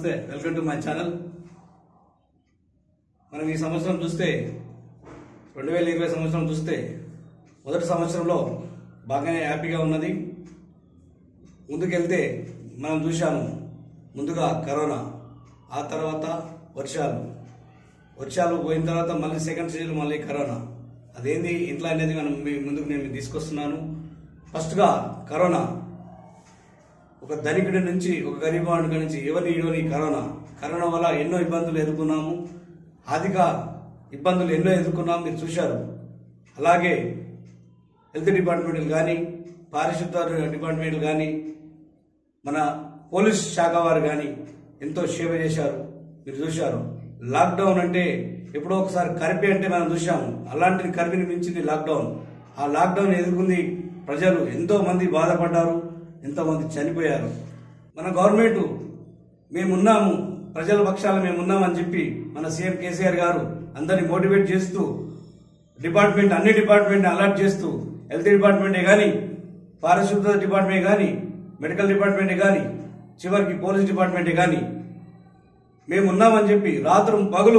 నమస్తే welcome to my channel మనం ఈ సంవత్సరం చూస్తే రెండు వేల ఇరవై సంవత్సరం చూస్తే మొదటి సంవత్సరంలో బాగానే హ్యాపీగా ఉన్నది ముందుకెళ్తే మనం చూశాము ముందుగా కరోనా ఆ తర్వాత వర్షాలు వర్షాలు పోయిన తర్వాత మళ్ళీ సెకండ్ స్టేజ్లో మళ్ళీ కరోనా అదేంది ఇట్లా అనేది మనం మీ ముందుకు నేను తీసుకొస్తున్నాను ఫస్ట్గా కరోనా ఒక ధనికుడి నుంచి ఒక గరీబాడు నుంచి ఎవరి ఇవ్వని కరోనా కరోనా వల్ల ఎన్నో ఇబ్బందులు ఎదుర్కొన్నాము ఆర్థిక ఇబ్బందులు ఎన్నో ఎదుర్కొన్నాము మీరు చూశారు అలాగే హెల్త్ డిపార్ట్మెంట్లు కానీ పారిశుద్ధ డిపార్ట్మెంట్లు కానీ మన పోలీస్ శాఖ వారు కానీ ఎంతో సేవ చేశారు మీరు చూశారు లాక్డౌన్ అంటే ఎప్పుడో ఒకసారి కరిపి అంటే మనం చూశాము అలాంటిది కరిపిని మించింది లాక్డౌన్ ఆ లాక్డౌన్ ఎదుర్కొంది ప్రజలు ఎంతో మంది బాధపడ్డారు ఎంతో మంది చనిపోయారు మన గవర్నమెంట్ మేమున్నాము ప్రజల పక్షాన మేమున్నామని చెప్పి మన సీఎం కేసీఆర్ గారు అందరిని మోటివేట్ చేస్తూ డిపార్ట్మెంట్ అన్ని డిపార్ట్మెంట్ అలర్ట్ చేస్తూ హెల్త్ డిపార్ట్మెంటే కానీ పారిశుద్ధ డిపార్ట్మెంట్ కానీ మెడికల్ డిపార్ట్మెంటే కానీ చివరికి పోలీస్ డిపార్ట్మెంటే కానీ మేము ఉన్నామని చెప్పి రాత్రి పగులు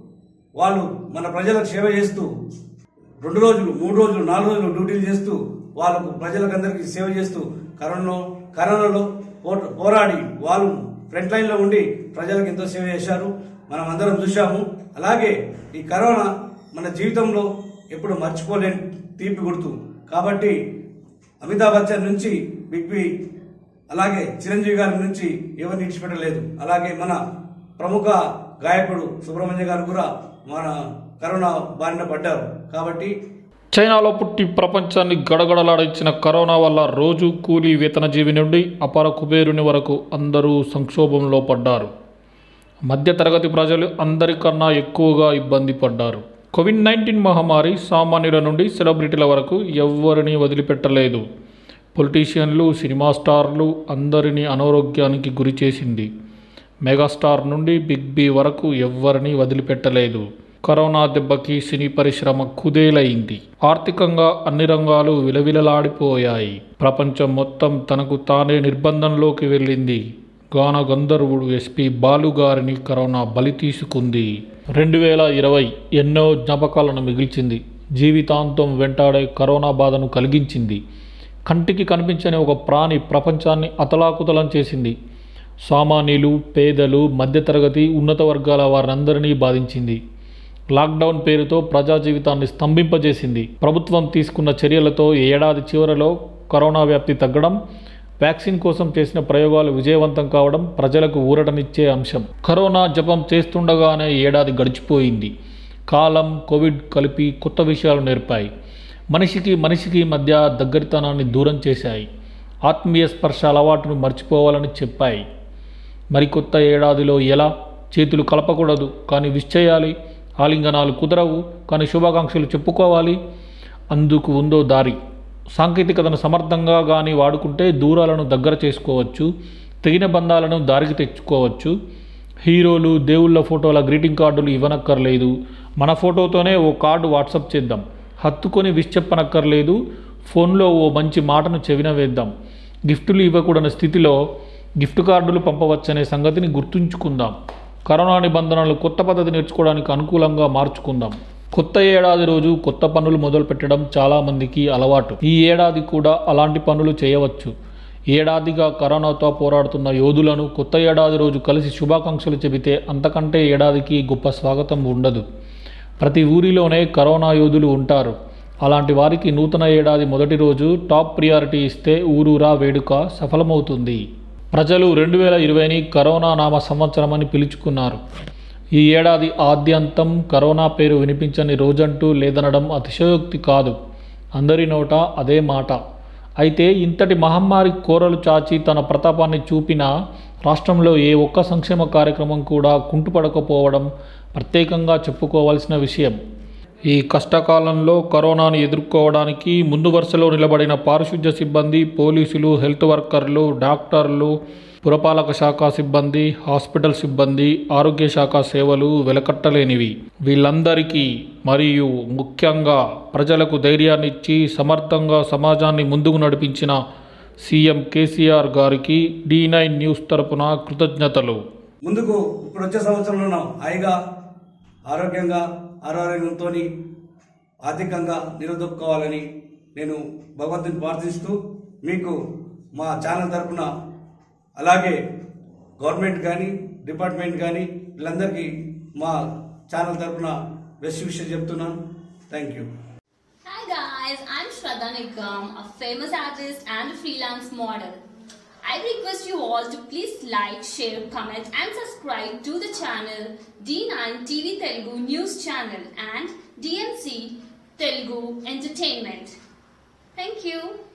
వాళ్ళు మన ప్రజలకు సేవ చేస్తూ రెండు రోజులు మూడు రోజులు నాలుగు రోజులు డ్యూటీలు చేస్తూ వాళ్ళకు ప్రజలకందరికీ సేవ చేస్తూ కరోనా కరోనాలో పో- పోరాడి వాళ్ళు ఫ్రంట్ లైన్లో ఉండి ప్రజలకు ఎంతో సేవ చేశారు మనం అందరం చూశాము అలాగే ఈ కరోనా మన జీవితంలో ఎప్పుడు మర్చిపోలేని తీపి గుర్తు కాబట్టి అమితాబ్ బచ్చన్ నుంచి బిగ్ బి అలాగే చిరంజీవి గారి నుంచి ఎవరిని ఇడిచిపెట్టలేదు అలాగే మన ప్రముఖ గాయకుడు సుబ్రహ్మణ్య గారు కూడా మన కరోనా బారిన పడ్డారు కాబట్టి చైనాలో పుట్టి ప్రపంచాన్ని గడగడలాడించిన కరోనా వల్ల రోజు కూలీ వేతనజీవి నుండి అపర కుబేరుని వరకు అందరూ సంక్షోభంలో పడ్డారు మధ్యతరగతి ప్రజలు అందరికన్నా ఎక్కువగా ఇబ్బంది పడ్డారు కోవిడ్ నైన్టీన్ మహమ్మారి సామాన్యుల నుండి సెలబ్రిటీల వరకు ఎవ్వరిని వదిలిపెట్టలేదు పొలిటీషియన్లు సినిమా స్టార్లు అందరినీ అనారోగ్యానికి గురి చేసింది మెగాస్టార్ నుండి బిగ్ బి వరకు ఎవ్వరిని వదిలిపెట్టలేదు కరోనా దెబ్బకి సినీ పరిశ్రమ కుదేలైంది ఆర్థికంగా అన్ని రంగాలు విలవిలలాడిపోయాయి ప్రపంచం మొత్తం తనకు తానే నిర్బంధంలోకి వెళ్ళింది గాన గంధర్వుడు ఎస్పి బాలు గారిని కరోనా బలి తీసుకుంది రెండు వేల ఇరవై ఎన్నో జ్ఞాపకాలను మిగిల్చింది జీవితాంతం వెంటాడే కరోనా బాధను కలిగించింది కంటికి కనిపించని ఒక ప్రాణి ప్రపంచాన్ని అతలాకుతలం చేసింది సామాన్యులు పేదలు మధ్యతరగతి ఉన్నత వర్గాల వారందరినీ బాధించింది లాక్డౌన్ పేరుతో ప్రజా జీవితాన్ని స్తంభింపజేసింది ప్రభుత్వం తీసుకున్న చర్యలతో ఈ ఏడాది చివరలో కరోనా వ్యాప్తి తగ్గడం వ్యాక్సిన్ కోసం చేసిన ప్రయోగాలు విజయవంతం కావడం ప్రజలకు ఊరటనిచ్చే అంశం కరోనా జపం చేస్తుండగానే ఈ ఏడాది గడిచిపోయింది కాలం కోవిడ్ కలిపి కొత్త విషయాలు నేర్పాయి మనిషికి మనిషికి మధ్య దగ్గరితనాన్ని దూరం చేశాయి ఆత్మీయ స్పర్శ అలవాటును మర్చిపోవాలని చెప్పాయి మరికొత్త ఏడాదిలో ఎలా చేతులు కలపకూడదు కానీ విష్ చేయాలి ఆలింగనాలు కుదరవు కానీ శుభాకాంక్షలు చెప్పుకోవాలి అందుకు ఉందో దారి సాంకేతికతను సమర్థంగా కానీ వాడుకుంటే దూరాలను దగ్గర చేసుకోవచ్చు తెగిన బంధాలను దారికి తెచ్చుకోవచ్చు హీరోలు దేవుళ్ళ ఫోటోల గ్రీటింగ్ కార్డులు ఇవ్వనక్కర్లేదు మన ఫోటోతోనే ఓ కార్డు వాట్సప్ చేద్దాం హత్తుకొని విష్ చెప్పనక్కర్లేదు ఫోన్లో ఓ మంచి మాటను చెవిన వేద్దాం గిఫ్టులు ఇవ్వకూడని స్థితిలో గిఫ్ట్ కార్డులు పంపవచ్చనే సంగతిని గుర్తుంచుకుందాం కరోనా నిబంధనలు కొత్త పద్ధతి నేర్చుకోవడానికి అనుకూలంగా మార్చుకుందాం కొత్త ఏడాది రోజు కొత్త పనులు మొదలు పెట్టడం చాలామందికి అలవాటు ఈ ఏడాది కూడా అలాంటి పనులు చేయవచ్చు ఏడాదిగా కరోనాతో పోరాడుతున్న యోధులను కొత్త ఏడాది రోజు కలిసి శుభాకాంక్షలు చెబితే అంతకంటే ఏడాదికి గొప్ప స్వాగతం ఉండదు ప్రతి ఊరిలోనే కరోనా యోధులు ఉంటారు అలాంటి వారికి నూతన ఏడాది మొదటి రోజు టాప్ ప్రియారిటీ ఇస్తే ఊరూరా వేడుక సఫలమవుతుంది ప్రజలు రెండు వేల ఇరవైని కరోనా నామ సంవత్సరమని పిలుచుకున్నారు ఈ ఏడాది ఆద్యంతం కరోనా పేరు వినిపించని రోజంటూ లేదనడం అతిశయోక్తి కాదు అందరి నోట అదే మాట అయితే ఇంతటి మహమ్మారి కోరలు చాచి తన ప్రతాపాన్ని చూపిన రాష్ట్రంలో ఏ ఒక్క సంక్షేమ కార్యక్రమం కూడా కుంటుపడకపోవడం ప్రత్యేకంగా చెప్పుకోవాల్సిన విషయం ఈ కష్టకాలంలో కరోనాను ఎదుర్కోవడానికి ముందు వరుసలో నిలబడిన పారిశుధ్య సిబ్బంది పోలీసులు హెల్త్ వర్కర్లు డాక్టర్లు పురపాలక శాఖ సిబ్బంది హాస్పిటల్ సిబ్బంది ఆరోగ్య శాఖ సేవలు వెలకట్టలేనివి వీళ్ళందరికీ మరియు ముఖ్యంగా ప్రజలకు ధైర్యాన్ని ఇచ్చి సమర్థంగా సమాజాన్ని ముందుకు నడిపించిన సీఎం కేసీఆర్ గారికి డి నైన్ న్యూస్ తరపున కృతజ్ఞతలు ముందుకు ఇప్పుడు వచ్చే సంవత్సరంలో హాయిగా ఆరోగ్యంగా ఆరోగ్యంతో ఆర్థికంగా నిలదొక్కుకోవాలని నేను భగవంతుని ప్రార్థిస్తూ మీకు మా ఛానల్ తరపున అలాగే గవర్నమెంట్ కానీ డిపార్ట్మెంట్ కానీ వీళ్ళందరికీ మా ఛానల్ తరపున బెస్ట్ విషయం చెప్తున్నాను thank you Hi guys, I'm Shraddha Nigam, a famous artist and a freelance model. I request you all to please like, share, comment and subscribe to the channel D9 TV Telugu News Channel and DMC Telugu Entertainment. Thank you.